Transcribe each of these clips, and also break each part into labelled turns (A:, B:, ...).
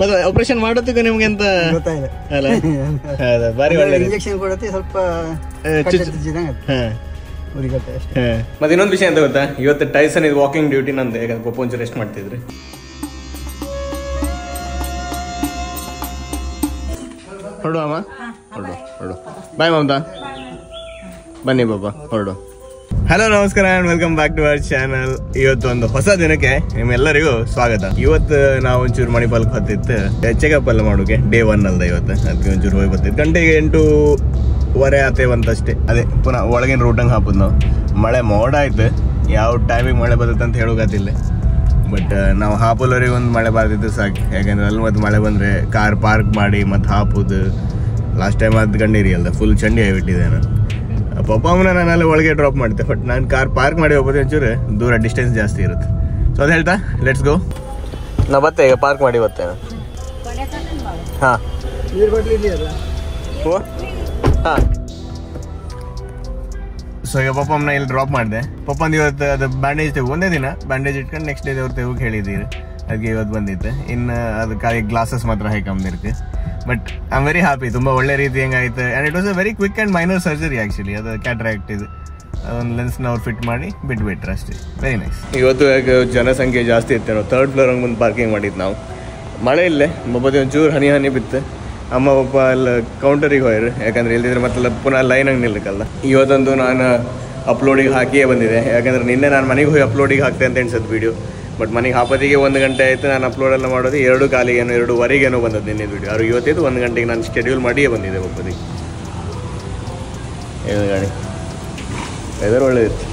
A: ಮತ್ತೆ ಆಪರೇಷನ್ ಮಾಡೋದಕ್ಕೆ ನಿಮ್ಗೆ ಎಂತ
B: ಗೊತ್ತಾಯಿಲ್ಲ
A: ಅಲ್ಲ ಹೌದಾ ಬಾರಿ ಒಳ್ಳೆ
B: ಇಂಜೆಕ್ಷನ್ ಕೊಡತ್ತೆ ಸ್ವಲ್ಪ
A: ಚುಚ್ಚು-
B: ಚುಚ್ಚಿದಂಗೆ
A: ಹಾ
B: ಉರಿಗಟ್ಟೆ ಅಷ್ಟೇ
A: ಮತ್ತೆ ಇನ್ನೊಂದು ವಿಷಯ ಅಂತ ಗೊತ್ತಾ ಇವತ್ತು ಟೈಸನ್ ಇದು ವಾಕಿಂಗ್ ಡ್ಯೂಟಿ ನಂದು ಯಾಕಂದ್ರೆ ಪಪ್ಪ ಒಂಚೂರು ರೆಸ್ಟ್ ಮಾಡ್ತಿದ್ರಿ ಹೊರಡು ಅಮ್ಮ ಹೊರಡು ಹೊರಡು ಬಾಯ್ ಮಮತಾ ಬನ್ನಿ ಬಾಬಾ ಹೊರಡು ಹಲೋ ನಮಸ್ಕಾರ and welcome back to our channel ಇವತ್ತು ಒಂದು ಹೊಸ ದಿನಕ್ಕೆ ನಿಮ್ಮೆಲ್ಲರಿಗೂ ಸ್ವಾಗತ ಇವತ್ತು ನಾವು ಒಂಚೂರು ಮಣಿಪಾಲ್ಗೆ ಹೊತ್ತಿತ್ತು ಚೆಕಪ್ ಎಲ್ಲ ಮಾಡೋಕೆ ಡೇ ಒನ್ ಅಲ್ದ ಇವತ್ತು ಅದಕ್ಕೆ ಒಂಚೂರು ಹೋಗಿ ಬರ್ತಿತ್ತು ಗಂಟೆಗೆ ಎಂಟೂವರೆ ಆತೇವಂತಷ್ಟೇ ಅದೇ ಪುನಃ ಒಳಗಿನ ರೂಟಂಗೆ ಹಾಪುದು ನಾವು ಮಳೆ ಮೋಡ ಆಯ್ತು ಯಾವ ಟೈಮಿಗೆ ಮಳೆ ಬರ್ತೈತೆ ಅಂತ ಹೇಳೋಕತ್ತಿಲ್ಲ ಬಟ್ ನಾವು ಹಾಪುಲವರೆಗೆ ಒಂದು ಮಳೆ ಬರ್ತಿದ್ದು ಸಾಕು ಯಾಕಂದ್ರೆ ಅಲ್ಲಿ ಮತ್ತೆ ಮಳೆ ಬಂದರೆ ಕಾರ್ ಪಾರ್ಕ್ ಮಾಡಿ ಮತ್ತೆ ಹಾಪುದು ಲಾಸ್ಟ್ ಟೈಮ್ ಅದು ಕಂಡಿರಿ ಅಲ್ಲ ಫುಲ್ ಚಂಡಿ ಆಗಿಬಿಟ್ಟಿದೆ ನಾನು ಪಪ್ಪ ಅಮ್ಮನ ನಾನು ಅಲ್ಲಿ ಒಳಗೆ ಡ್ರಾಪ್ ಮಾಡ್ತೆ ಬಟ್ ನಾನು ಕಾರ್ ಪಾರ್ಕ್ ಮಾಡಿ ಹೋಗ್ಬೋದು ಒಂಚೂರು ದೂರ ಡಿಸ್ಟೆನ್ಸ್ ಜಾಸ್ತಿ ಇರುತ್ತೆ ಸೊ ಅದು ಹೇಳ್ತಾ ಲೆಟ್ಸ್ ಗೋ ನಾ ಬತ್ತೆ ಈಗ ಪಾರ್ಕ್ ಮಾಡಿ ಬತ್ತೆ ಹಾಂ
B: ನೀರು ಬಾಟ್ಲಿ ಇದೆಯಲ್ಲ
A: ಓ ಹಾಂ ಸೊ ಈಗ ಪಪ್ಪ ಅಮ್ಮನ ಇಲ್ಲಿ ಡ್ರಾಪ್ ಮಾಡಿದೆ ಪಪ್ಪಂದು ಇವತ್ತು ಅದು ಬ್ಯಾಂಡೇಜ್ ತೆಗು ಒಂದೇ ದಿನ ಬ್ಯಾಂಡೇಜ್ ಇಟ್ಕೊಂಡು ನೆಕ್ಸ್ಟ್ ಡೇ ಅವ್ರು ತೆಗೋಕೆ ಹೇಳಿದ್ದೀರಿ ಅದಕ್ಕೆ ಇವತ್ತು ಬಂದಿತ್ತು ಇನ್ನು ಅದಕ್ಕಾಗಿ ಗ್ಲಾಸಸ್ ಮಾತ್ರ ಹಾಕಂದಿருக்கு but I am very happy ತುಂಬ ಒಳ್ಳೆ ರೀತಿ ಹೆಂಗಾಯ್ತು and it was a very quick and minor surgery actually ಅದು ಕ್ಯಾಟ್ರಾಕ್ಟ್ ಇದು ಅದೊಂದು ಲೆನ್ಸ್ನ ಅವ್ರು ಫಿಟ್ ಮಾಡಿ ಬಿಟ್ಬಿಟ್ರೆ ಅಷ್ಟೇ ವೆರಿ ನೈಸ್ ಇವತ್ತು ಯಾಕೆ ಜನಸಂಖ್ಯೆ ಜಾಸ್ತಿ ಇತ್ತು ನಾವು ತರ್ಡ್ ಫ್ಲೋರ್ ಹಂಗೆ ಮುಂದೆ ಪಾರ್ಕಿಂಗ್ ಮಾಡಿದ್ದು ನಾವು ಮಳೆ ಇಲ್ಲೇ ಬಬ್ಬದಿ ಒಂಚೂರು ಹನಿ ಹನಿ ಬಿತ್ತು ಅಮ್ಮ ಒಬ್ಬ ಅಲ್ಲಿ ಕೌಂಟರಿಗೆ ಹೋಯ್ರು ಯಾಕಂದ್ರೆ ಇಲ್ದಿದ್ರೆ ಮತ್ತೆ ಪುನಃ ಲೈನಾಗಿ ನಿಲ್ಲಕ್ಕಲ್ಲ ಇವತ್ತೊಂದು ನಾನು ಅಪ್ಲೋಡಿಗೆ ಹಾಕಿಯೇ ಬಂದಿದೆ ಯಾಕಂದ್ರೆ ನಿನ್ನೆ ನಾನು ಮನೆಗೆ ಹೋಗಿ ಅಪ್ಲೋಡಿಗೆ ಹಾಕ್ತೆ ಅಂತ ಎಣಿಸೋದು ವೀಡಿಯೋ ಬಟ್ ಮನೆಗೆ ಹಾಕೋದಿಗೆ ಒಂದು ಗಂಟೆ ಆಯಿತು ನಾನು ಅಪ್ಲೋಡ್ ಎಲ್ಲ ಮಾಡೋದು ಎರಡು ಕಾಲಿಗೇನೋ ಎರಡೂವರೆಗೇನೋ ಬಂದದ್ದು ನಿನ್ನೆ ವೀಡಿಯೋ ಅವ್ರು ಇವತ್ತಿದ್ದು ಒಂದು ಗಂಟೆಗೆ ನಾನು ಶೆಡ್ಯೂಲ್ ಮಾಡಿಯೇ ಬಂದಿದೆ ಒಬ್ಬದಿಗೆ ಏನು ಗಾಡಿ ವೆದರ್ ಒಳ್ಳೇದಿತ್ತು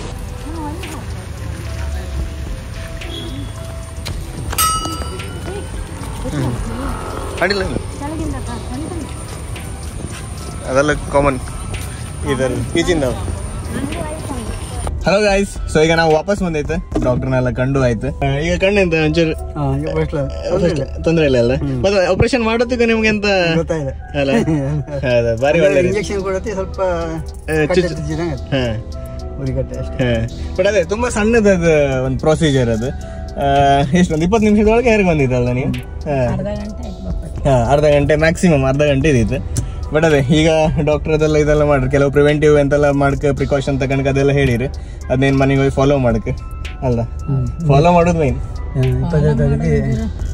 A: ಅಡಿಲ್ಲ ಅದೆಲ್ಲ ಕಾಮನ್ ಇದರಲ್ಲಿ ಈಚಿಂದ ಹಲೋ ಗಾಯ್ಸ್ ಸೊ ಈಗ ನಾವು ವಾಪಸ್ ಬಂದೈತೆ ಡಾಕ್ಟರ್ನೆಲ್ಲ ಕಂಡು ಆಯ್ತು ಆ, ಈಗ ಕಣ್ಣೆಂತ ಒಂಚೂರು
B: ಹಾಂ ಈಗ ಫಸ್ಟ್
A: ತೊಂದರೆ ಇಲ್ಲ ಅಲ್ಲ ಮತ್ತೆ ಆಪರೇಷನ್ ಮಾಡೋದಕ್ಕೆ ನಿಮ್ಗೆ ಎಂತ
B: ಗೊತ್ತಾಯಿಲ್ಲ
A: ಅಲ್ಲ ಹೌದಾ ಬಾರಿ ಒಳ್ಳೆ
B: ಇಂಜೆಕ್ಷನ್ ಕೊಡತ್ತೆ ಸ್ವಲ್ಪ
A: ಚುಚ್ಚು-
B: ಚುಚ್ಚಿದಂಗೆ
A: ಹಾ
B: ಉರಿಗಟ್ಟೆ ಅಷ್ಟೇ
A: ಬಟ್ ಅದೇ ತುಂಬಾ ಸಣ್ಣದದು ಒಂದು ಪ್ರೊಸೀಜರ್ ಅದು ಆ, ಎಷ್ಟು ಒಂದು ಇಪ್ಪತ್ತು ನಿಮಿಷದೊಳಗೆ ಹೇಗೆ ಬಂದಿದ್ದಲ್ಲ ನೀವು ಹಾ. ಹಾ, ಅರ್ಧ ಗಂಟೆ ಮ್ಯಾಕ್ಸಿಮಮ್ ಅರ್ಧ ಗಂಟೆ ಇದ್ದಿತ್ತು ಬಟ್ ಅದೇ ಈಗ ಡಾಕ್ಟರ್ ಅದೆಲ್ಲ ಇದೆಲ್ಲ ಮಾಡ್ರಿ ಕೆಲವು ಪ್ರಿವೆಂಟಿವ್ ಎಂತೆಲ್ಲ ಮಾಡಕ್ಕೆ ಪ್ರಿಕಾಷನ್ ತಗೊಂಡ್ಕೆ ಅದೆಲ್ಲ ಹೇಳಿರಿ ಅದನ್ನೇನು ಮನೆಗೆ ಹೋಗಿ ಫಾಲೋ ಮಾಡಕ್ಕೆ ಅಲ್ಲ ಫಾಲೋ ಮಾಡೋದು ಮೈನ್
B: ಇಪ್ಪತ್ತೈದು ತಾರೀಕಿಗೆ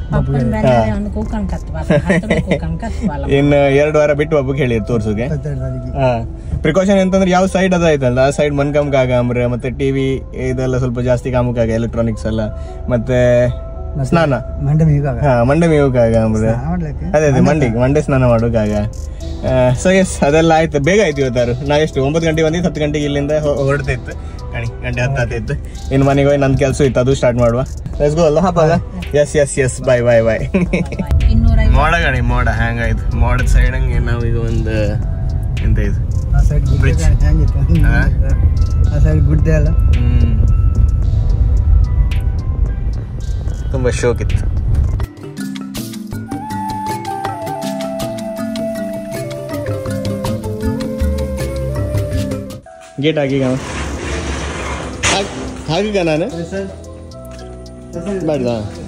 A: ಇನ್ನು ಎರಡು ವಾರ ಬಿಟ್ಟು ಹಬ್ಬಕ್ಕೆ ಹೇಳಿರಿ ತೋರ್ಸುಗೆ
B: ಇಪ್ಪತ್ತೆರಡು ತಾರೀಕಿಗೆ
A: ಹಾ ಪ್ರಿಕಾಷನ್ ಎಂತಂದ್ರೆ ಯಾವ ಸೈಡ್ ಅದ ಆಯ್ತಲ್ಲ ಆ ಸೈಡ್ ಮನ್ಕಂಕಾಗ ಅಂಬ್ರೆ ಮತ್ತೆ ಟಿವಿ ಇದೆಲ್ಲ ಸ್ವಲ್ಪ ಜಾಸ್ತಿ ಕಾಮಕ್ಕಾಗ ಎಲೆಕ್ಟ್ರಾನಿಕ್ಸ್ ಎಲ್ಲ ಮತ್ತೆ ಸ್ನಾನ
B: ಮಂಡೆ ಮೀಗಾಗ
A: ಹಾ ಮಂಡೆ ಮೇವಕ್ಕಾಗ ಅಂಬ್ರೆ
B: ಮಾಡ್ಲಿಕ್ಕೆ
A: ಅದೇ ಅದೇ ಮಂಡಿ ಮಂಡೆ ಸ್ನಾನ ಮಾಡೋಕ್ಕಾಗ ಸೊ ಎಸ್ ಅದೆಲ್ಲ ಆಯ್ತು ಬೇಗ ಆಯ್ತು ಇವತ್ತಾರು ನಾ ಎಷ್ಟು ಒಂಬತ್ತು ಗಂಟೆ ಬಂದಿದ್ದು ಹತ್ತು ಗಂಟೆಗೆ ಇಲ್ಲಿಂದ ಹೊ- ಹೊರಡ್ತಿತ್ತು ಕಣಿ ಗಂಟೆ ಹತ್ತು ಹತ್ತಿತ್ತು ಇನ್ನು ಮನೆಗೆ ಹೋಗಿ ನನ್ನ ಕೆಲಸ ಇತ್ತು ಅದು ಸ್ಟಾರ್ಟ್ ಮಾಡುವ ಲೆಟ್ಸ್ ಗೋ ಅಲ್ಲ ಹಬ್ಬ yes yes yes bye bye bye ಮೋಡ ಗಣಿ ಮೋಡ ಹ್ಯಾಂಗಾಯ್ತು ಮೋಡದ ಸೈಡ್ ಹಂಗೆ ನಾವು ಈಗ ಒಂದು ಎಂತ ಇದು
B: ಆ ಸೈಡ್
A: Bridge.
B: ಹೆಂಗಿತ್ತು
A: ಹಾ?
B: ಆ ಸೈಡ್ ಗುಡ್ಡೆ ಅಲ್ಲ
A: ಹ್ಮ್ ತುಂಬ ಶೋಕ್ ಇತ್ತು ಗೇಟ್ ಹಾಕೀಗ ಹಾಕೀಗ ನಾನು ಬೇಡ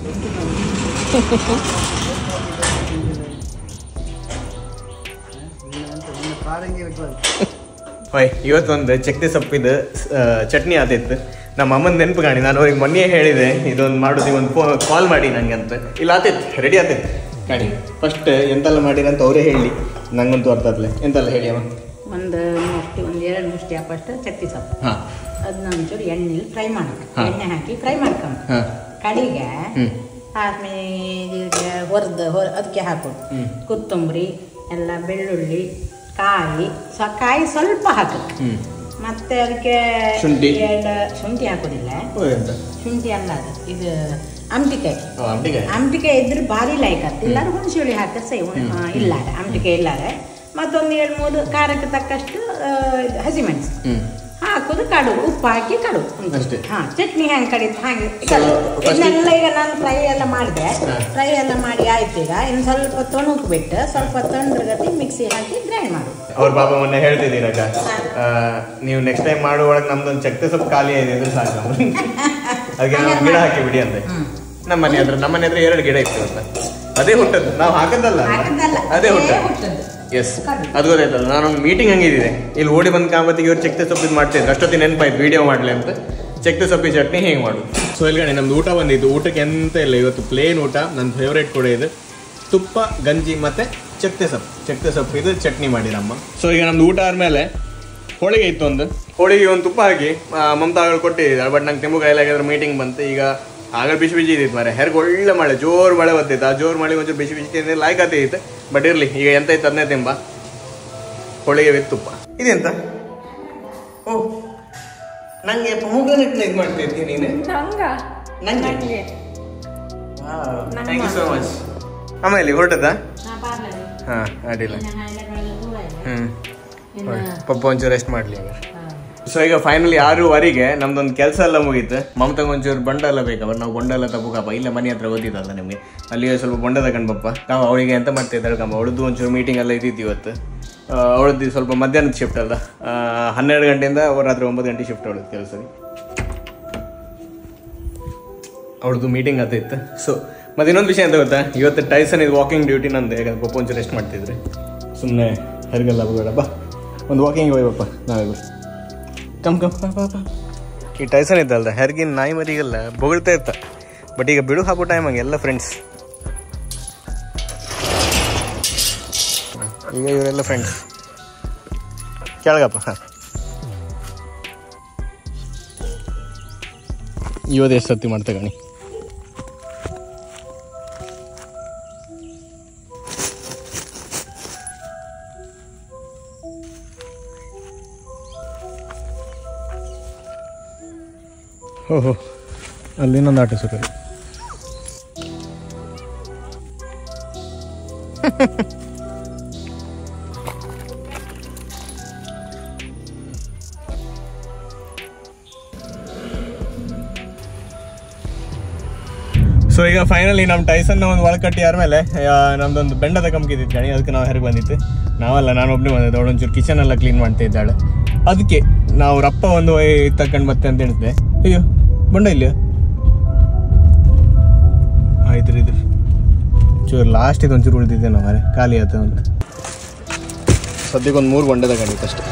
A: ಹೊಯ್ ಇವತ್ತೊಂದು ಚಕ್ತಿ ಸೊಪ್ಪಿದ ಆ, ಚಟ್ನಿ ಆತಿತ್ತು ನಮ್ಮ ಅಮ್ಮನ ನೆನಪು ಕಾಣಿ ನಾನು ಅವ್ರಿಗೆ ಮೊನ್ನೆ ಹೇಳಿದೆ ಇದೊಂದು ಮಾಡೋದು ಒಂದು ಫೋ ಕಾಲ್ ಮಾಡಿ ನಂಗೆ ಅಂತ ಇಲ್ಲ ಆತಿತ್ತು ರೆಡಿ ಆತಿತ್ತು ಕಾಣಿ ಫಸ್ಟ್ ಎಂತೆಲ್ಲ ಮಾಡಿರ ಅಂತ ಅವರೇ ಹೇಳಿ ನಂಗಂತೂ ಅರ್ಥ ಆತ್ಲೆ ಎಂತೆಲ್ಲ ಹೇಳಿ ಅಮ್ಮ
C: ಒಂದು ಮುಷ್ಟಿ ಒಂದು ಎರಡು ಮುಷ್ಟಿ ಹಾಕಷ್ಟು ಚಟ್ಟಿ ಸೊಪ್ಪು
A: ಹಾಂ
C: ಅದನ್ನ ಒಂಚೂರು ಎಣ್ಣೆಲಿ ಫ್ರೈ ಮಾಡಬೇಕು
A: ಹಾ.
C: ಎಣ್ಣೆ ಹಾಕಿ ಫ್ರೈ ಮಾಡ್ಕೊಂಡು
A: ಹಾಂ
C: ಕಡಿಗೆ
A: ಹ್ಞೂ
C: ಆದ್ಮೇಲೆ ಹೊರದು ಹೊರ ಅದಕ್ಕೆ ಹಾಕೋದು
A: ಹ್ಮ್.
C: ಕೊತ್ತಂಬರಿ ಎಲ್ಲ ಬೆಳ್ಳುಳ್ಳಿ ಕಾಯಿ ಸ ಕಾಯಿ ಸ್ವಲ್ಪ ಹಾಕಬೇಕು
A: ಹ್ಞೂ
C: ಮತ್ತೆ ಅದಕ್ಕೆ
A: ಶುಂಠಿ?
C: ಎರಡು ಶುಂಠಿ ಹಾಕೋದಿಲ್ಲ
A: ಓ ಎಂತ
C: ಶುಂಠಿ ಅಲ್ಲ ಅದು ಇದು ಆಮ್ಟಿಕಾಯಿ
A: ಓ ಅಂಟಿಗೆ
C: ಆಮ್ಟಿಕಾಯಿ ಇದ್ರೆ ಭಾರಿ ಲೈಕ್ ಆಗ್ತದೆ ಇಲ್ಲಾರ ಹುಣಸೆ ಹುಳಿ ಹಾಕಿದ್ರೆ ಸೈ ಇಲ್ಲಾರೆ ಆಮ್ಟಿಕಾಯಿ ಇಲ್ಲಾರೆ ಮತ್ತೊಂದು ಎರಡು ಮೂರು ಖಾರಕ್ಕೆ ತಕ್ಕಷ್ಟು ಆ, ಇದು ಹಸಿಮೆಣಸು
A: ಹ್ಞೂ
C: ಹಾಕೋದು ಕಡು ಉಪ್ಪು ಹಾಕಿ ಕಡು
A: ಅಷ್ಟೇ.
C: ಹಾ ಚಟ್ನಿ ಹೆಂಗೆ ಕಡಿತು ಹಾಗೆ
A: So,
C: ಕಡು.
A: first-
C: ಇದನ್ನೆಲ್ಲ ಈಗ ನಾನು ಫ್ರೈ ಎಲ್ಲ ಮಾಡಿದೆ
A: ಹಾ.
C: ಫ್ರೈ ಎಲ್ಲ ಮಾಡಿ ಆಯ್ತು ಈಗ ಇನ್ನು ಸ್ವಲ್ಪ ತೊಣುಕು ಬಿಟ್ಟು ಸ್ವಲ್ಪ ತೊಂದ್ರಗತಿ ಮಿಕ್ಸಿ ಹಾಕಿ ಗ್ರೈಂಡ್ ಮಾಡು
A: ಅವ್ರ ಪಾಪ ಮೊನ್ನೆ ಹೇಳ್ತಿದ್ದೀರಕ್ಕ ಆ, ನೀವು ನೆಕ್ಸ್ಟ್ ಟೈಮ್ ಮಾಡುವೊಳಗೆ ನಮ್ದೊಂದು ಚಕ್ತೆ ಸ್ವಲ್ಪ ಖಾಲಿ ಇದೆ ಅಂದ್ರೆ ಸಾಕು ಅದಕ್ಕೆ ನಾವು ಗಿಡ ಹಾಕಿ ಬಿಡಿ ಅಂತೆ
C: ಹ್ಮ್.
A: ನಮ್ಮ ಮನೆ ಹತ್ರ ನಮ್ಮ ಮನೆ ಹತ್ರ ಎರಡು ಗಿಡ ಇತ್ತು ಅಂತ ಅದೇ ಹುಟ್ಟದ್ದು ನಾವು ಹಾಕದ್ದಲ್ಲ ಅಲ್ವಾ?
C: ಹಾಕದ್ದಲ್ಲ.
A: ಅದೇ
C: ಅದೇ
A: ಹುಟ್ಟದ್ದು
C: ಹುಟ್ಟದ್ದು.
A: ಎಸ್ ಅದು ಗೊತ್ತಾಯ್ತಲ್ಲ ನಾನೊಂದು ಮೀಟಿಂಗ್ ಹಂಗಿದ್ದೆ ಇಲ್ಲಿ ಓಡಿ ಬಂದ ಕಾಮತ್ತಿಗೆ ಇವ್ರು ಚಕ್ತೆ ಸೊಪ್ಪಿದ್ ಮಾಡ್ತಿದ್ರು ಅಷ್ಟೊತ್ತಿಗೆ ನೆನಪಾಯ್ತು ವಿಡಿಯೋ ಮಾಡ್ಲಿ ಅಂತ ಚಕ್ತೆ ಸೊಪ್ಪಿ ಚಟ್ನಿ ಹೇಗೆ ಮಾಡು ಸೊ ಇಲ್ಗಣೆ ನಮ್ದು ಊಟ ಬಂದಿತ್ತು ಊಟಕ್ಕೆ ಎಂತ ಇಲ್ಲ ಇವತ್ತು ಪ್ಲೇನ್ ಊಟ ನನ್ನ ಫೇವ್ರೇಟ್ ಕೂಡ ಇದು ತುಪ್ಪ ಗಂಜಿ ಮತ್ತೆ ಚಕ್ತೆ ಸೊಪ್ಪು ಚಕ್ತೆ ಸೊಪ್ಪು ಇದು ಚಟ್ನಿ ಮಾಡಿರಮ್ಮ ಸೊ ಈಗ ನಮ್ದು ಊಟ ಆದ್ಮೇಲೆ ಹೋಳಿಗೆ ಇತ್ತು ಒಂದು ಹೋಳಿಗೆ ಒಂದು ತುಪ್ಪ ಹಾಕಿ ಆ, ಮಮತಾ ಅವರು ಕೊಟ್ಟಿದ್ದಾರೆ ಬಟ್ ನಂಗೆ ತೆಂಬು ಕಾಯಿಲಾಗಿದ್ರೆ ಮೀಟಿಂಗ್ ಬಂತು ಈಗ ಆಗ ಬಿಸಿ ಬಿಸಿ ಇದ್ದಿತ್ತು ಮಾರೆ ಹೆರ್ಗೆ ಒಳ್ಳೆ ಮಳೆ ಜೋರು ಮಳೆ ಬರ್ತಿತ್ತು ಆ ಜೋರು ಮಳೆ ಒಂಚೂರು ಬಿಸಿ ಬಿಸಿ ತಿಂದ್ರೆ ಲಾಯ್ಕತೆ ಇತ್ತು ಬಟ್ ಇರಲಿ ಈಗ ಎಂತ ಇತ್ತು ಅದನ್ನೇ ತೆಂಬ ಹೋಳಿಗೆ ವಿತ್ ತುಪ್ಪ ಇದೆಂತ ಓ ನಂಗೆ ಪಮೋಗ್ರನೇಟ್ನ ಇದು ಮಾಡ್ತಿದ್ದಿ ನೀನು
D: ನಂಗ
A: ನಂಗೆ ಥ್ಯಾಂಕ್ ಯು ಸೋ ಮಚ್ ಆಮೇಲೆ ಹೊರಟದ ಹಾ ಅಡ್ಡಿಲ್ಲ ಹ್ಮ್ ಪಪ್ಪ ಒಂಚೂರು ರೆಸ್ಟ್ ಮಾಡ್ಲಿ ಈಗ ಸೊ ಈಗ ಫೈನಲಿ ಆರೂವರೆಗೆ ನಮ್ದೊಂದು ಕೆಲಸ ಎಲ್ಲ ಮುಗೀತು ಮಮತಾಗ ಒಂಚೂರು ಬಂಡ ಎಲ್ಲ ಬೇಕವ ನಾವು ಬೊಂಡ ಎಲ್ಲ ತಗೋಕಪ್ಪ ಇಲ್ಲ ಮನೆ ಹತ್ರ ಗೊತ್ತಿದ್ದಲ್ಲ ನಿಮಗೆ ಅಲ್ಲಿ ಸ್ವಲ್ಪ ಬೊಂಡ ತಗೊಂಡು ಬಪ್ಪ ನಾವು ಅವಳಿಗೆ ಎಂತ ಮಾಡ್ತಿದ್ದಾಳೆ ಕಮ್ಮ ಅವಳದ್ದು ಒಂಚೂರು ಮೀಟಿಂಗ್ ಎಲ್ಲ ಇದ್ದಿತ್ತು ಇವತ್ತು ಆ, ಅವಳದ್ದು ಸ್ವಲ್ಪ ಮಧ್ಯಾಹ್ನದ ಶಿಫ್ಟ್ ಅಲ್ಲ ಆ, ಹನ್ನೆರಡು ಗಂಟೆಯಿಂದ ಅವ್ರ ರಾತ್ರಿ ಒಂಬತ್ತು ಗಂಟೆ ಶಿಫ್ಟ್ ಅವಳದ್ದು ಕೆಲಸ ಅವಳದು ಮೀಟಿಂಗ್ ಆಗ್ತಿತ್ತು ಸೊ ಮತ್ತೆ ಇನ್ನೊಂದು ವಿಷಯ ಅಂತ ಗೊತ್ತಾ ಇವತ್ತು ಟೈಸನ್ ಇದು ವಾಕಿಂಗ್ ಡ್ಯೂಟಿ ನಂದು ಯಾಕಂದ್ರೆ ಪಪ್ಪ ಒಂಚೂರು ರೆಸ್ಟ್ ಮಾಡ್ತಿದ್ರೆ ಸುಮ್ಮನೆ ಹರಿಗಲ್ಲ ಬೇಡ ಬಾ ಒಂದು ವಾಕಿಂಗ್ ಹೋಗಿ ಬಪ್ಪ ನಾವೇ ಕಮ್ ಕಮ್ ಬಾ, ಬಾ, ಬಾ. ಈ ಟೈಸನ್ ಇದ್ದಲ್ದ ಹೆರ್ಗಿನ ನಾಯಿ ಮರಿಗೆಲ್ಲ ಬೊಗಳ್ತಾ ಇರ್ತ ಬಟ್ ಈಗ ಬಿಡು ಹಾಕೋ ಟೈಮ್ ಹಂಗೆ ಎಲ್ಲ ಫ್ರೆಂಡ್ಸ್ ಈಗ ಇವರೆಲ್ಲ ಫ್ರೆಂಡ್ಸ್ ಕೆಳಗಪ್ಪ ಇವತ್ತು ಎಷ್ಟು ಸತಿ ಮಾಡ್ತಾ ಗಣಿ ಓಹೋ ಅಲ್ಲಿ ಇನ್ನೊಂದು ಆಟೋ ಶುರು ಸೊ ಈಗ ಫೈನಲಿ ನಮ್ಮ ಟೈಸನ್ ಒಂದು ಒಳಕಟ್ಟಿ ಆದ್ಮೇಲೆ ನಮ್ದೊಂದು ಬೆಂಡದ ಕಂಪ್ಕಿದ್ದಿತ್ತು ಗಣಿ ಅದಕ್ಕೆ ನಾವು ಹೊರಗೆ ಬಂದಿತ್ತು ನಾವಲ್ಲ ನಾನು ಒಬ್ಬನೇ ಬಂದಿದ್ದೆ ಅವಳೊಂಚೂರು ಕಿಚನ್ ಎಲ್ಲ ಕ್ಲೀನ್ ಮಾಡ್ತಾ ಇದ್ದಾಳೆ ಅದಕ್ಕೆ ನಾವು ರಪ್ಪ ಒಂದು ತಕೊಂಡು ಮತ್ತೆ ಅಂತ ಹೇಳಿದ್ದೆ ಅಯ್ಯೋ ಬಂಡ ಇಲ್ಲ ಆಯ್ತು ಇದ್ರ ಚೂರು ಲಾಸ್ಟ್ ಇದು ಒಂಚೂರು ಉಳಿದಿದ್ದೆ ನಾವು ಮಾರೆ ಖಾಲಿ ಆಯ್ತು ಅಂತ ಸದ್ಯಕ್ಕೆ ಒಂದು ಮೂರು ಬಂಡೆ ತಗೊಂಡಿತ್ತು ಅಷ್ಟೇ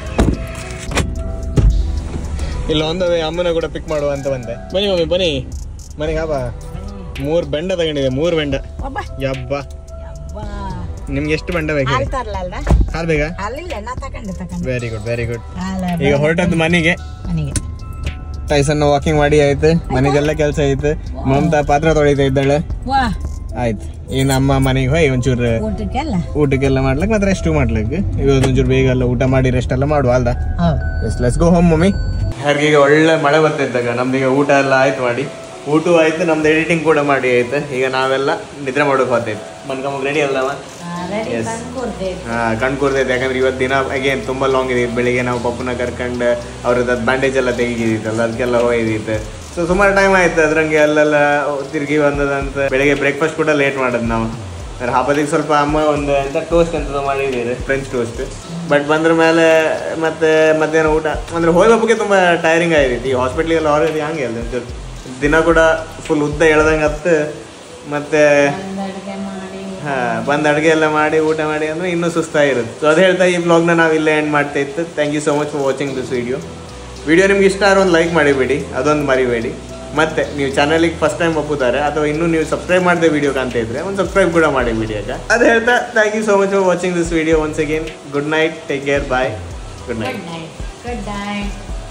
A: ಇಲ್ಲ ಒಂದು ಅಮ್ಮನ ಕೂಡ ಪಿಕ್ ಮಾಡುವ ಅಂತ ಬಂದೆ ಬನ್ನಿ ಮಮ್ಮಿ ಬನ್ನಿ ಮನೆಗೆ ಹಬ್ಬ ಮೂರು ಬೆಂಡ ತಗೊಂಡಿದೆ ಮೂರು ಬೆಂಡ
C: ಒಬ್ಬ
A: ಯಬ್ಬ ನಿಮ್ಗೆ ಎಷ್ಟು ಬೆಂಡ ಬೇಕು
C: ಆಳ್ತಾರಲ್ಲ
A: ಹಾಲು ಬೇಗ
C: ಅಲ್ಲಿಲ್ಲ ನಾ ತಕೊಂಡೆ ತಕೊಂಡೆ
A: ವೆರಿ ಗುಡ್ ವೆರಿ ಗುಡ್
C: ಹಾಲ
A: ಈಗ ಹೊರಟದ್ದು ಮನೆಗೆ
C: ಮನೆಗೆ
A: ಟೈಸನ್ ವಾಕಿಂಗ್ ಮಾಡಿ ಆಯ್ತು ಮನೆಗೆಲ್ಲ ಕೆಲಸ ಆಯ್ತು ಮಮತಾ ಪಾತ್ರ ತೊಳಿತಾ ಇದ್ದಾಳೆ
C: ವಾ
A: ಆಯ್ತು ಈಗ ನಮ್ಮ ಮನೆಗೆ ಹೋಗಿ ಒಂಚೂರು
C: ಊಟಕ್ಕೆಲ್ಲ
A: ಊಟಕ್ಕೆಲ್ಲ ಮಾಡ್ಲಕ್ ಮತ್ತೆ ರೆಸ್ಟ್ ಮಾಡ್ಲಕ್ ಇವತ್ತು ಒಂಚೂರು ಬೇಗ ಎಲ್ಲ ಊಟ ಮಾಡಿ ರೆಸ್ಟ್ ಎಲ್ಲ ಮಾಡುವ ಅಲ್ದ
C: ಹೌದು
A: yes let's go home mummy ಈಗ ಒಳ್ಳೆ ಮಳೆ ಬರ್ತಿದ್ದಾಗ ನಮ್ದು ಈಗ ಊಟ ಎಲ್ಲ ಆಯ್ತು ಮಾಡಿ ಊಟ ಆಯ್ತು ನಮ್ದು ಎಡಿಟಿಂಗ್ ಕೂಡ ಮಾಡಿ ಆಯ್ತು ಈಗ ನಾವೆಲ್ಲ ನಿದ್ರೆ ಮಾಡೋಕೆ ಹೋಗ್ತೈತೆ ಮನ್ಕಮ್ಮಗೆ ರೆಡಿ ಅಲ್ಲವ Yes. ಹಾ ಕಣ್ ಕೂರ್ತೈತೆ ಯಾಕಂದ್ರೆ ಇವತ್ತು ದಿನ ಅಗೇನ್ ತುಂಬಾ ಲಾಂಗ್ ಇದಿತ್ತು ಬೆಳಿಗ್ಗೆ ನಾವು ಪಪ್ಪನ ಕರ್ಕೊಂಡು ಅವ್ರದ್ದು ಬ್ಯಾಂಡೇಜ್ ಎಲ್ಲ ತೆಗಿದಿತ್ತಲ್ಲ ಅದಕ್ಕೆಲ್ಲ ಹೋಗಿದ್ದಿತ್ತು ಸೊ ಸುಮಾರು ಟೈಮ್ ಆಯ್ತು ಅದ್ರಂಗೆ ಅಲ್ಲೆಲ್ಲ ತಿರುಗಿ ಬಂದದಂತ ಬೆಳಿಗ್ಗೆ ಬ್ರೇಕ್ಫಾಸ್ಟ್ ಕೂಡ ಲೇಟ್ ಮಾಡೋದು ನಾವು ಅಂದ್ರೆ ಹಬ್ಬದಿಗೆ ಸ್ವಲ್ಪ ಅಮ್ಮ ಒಂದು ಎಂತ ಟೋಸ್ಟ್ ಅಂತ ಮಾಡಿದ್ದೀರಿ ಫ್ರೆಂಚ್ ಟೋಸ್ಟ್ ಬಟ್ ಬಂದ್ರ ಮೇಲೆ ಮತ್ತೆ ಮಧ್ಯಾಹ್ನ ಊಟ ಅಂದ್ರೆ ಹೋಗಿ ಹಬ್ಬಕ್ಕೆ ತುಂಬಾ ಟೈರಿಂಗ್ ಆಗಿತ್ತು ಈ ಹಾಸ್ಪಿಟ್ಲಿಗೆಲ್ಲ ಹೊರಗೆ ಹಂಗೆ ಅಲ್ಲ ಒಂಚೂರು ದಿನ ಕೂಡ ಫುಲ್ ಉದ್ದ ಎಳ್ದಂಗೆ ಹತ್ತು ಮತ್ತೆ ಹಾ ಬಂದು ಅಡುಗೆ ಎಲ್ಲ ಮಾಡಿ ಊಟ ಮಾಡಿ ಅಂದ್ರೆ ಇನ್ನೂ ಸುಸ್ತಾಗಿರುತ್ತೆ ಸೊ ಅದು ಹೇಳ್ತಾ ಈ ಬ್ಲಾಗ್ನ ನಾವು ಇಲ್ಲೇ ಎಂಡ್ ಮಾಡ್ತಾ ಇತ್ತು thank you so much for watching this video video ನಿಮ್ಗೆ ಇಷ್ಟ ಆದ್ರೆ ಒಂದು ಲೈಕ್ ಮಾಡಿಬೇಡಿ ಅದೊಂದು ಮರಿಬೇಡಿ ಮತ್ತೆ ನೀವು ಚಾನಲಿಗೆ ಫಸ್ಟ್ ಟೈಮ್ ಒಪ್ಪುತ್ತಾರೆ ಅಥವಾ ಇನ್ನೂ ನೀವು ಸಬ್ಸ್ಕ್ರೈಬ್ ಮಾಡದೆ ವಿಡಿಯೋ ಕಾಣ್ತಾ ಇದ್ರೆ ಒಂದು ಸಬ್ಸ್ಕ್ರೈಬ್ ಕೂಡ ಮಾಡಿ ವಿಡಿಯೋಗೆ ಅದು ಹೇಳ್ತಾ thank you so much for watching this video once again good night take care bye good night
C: good night good night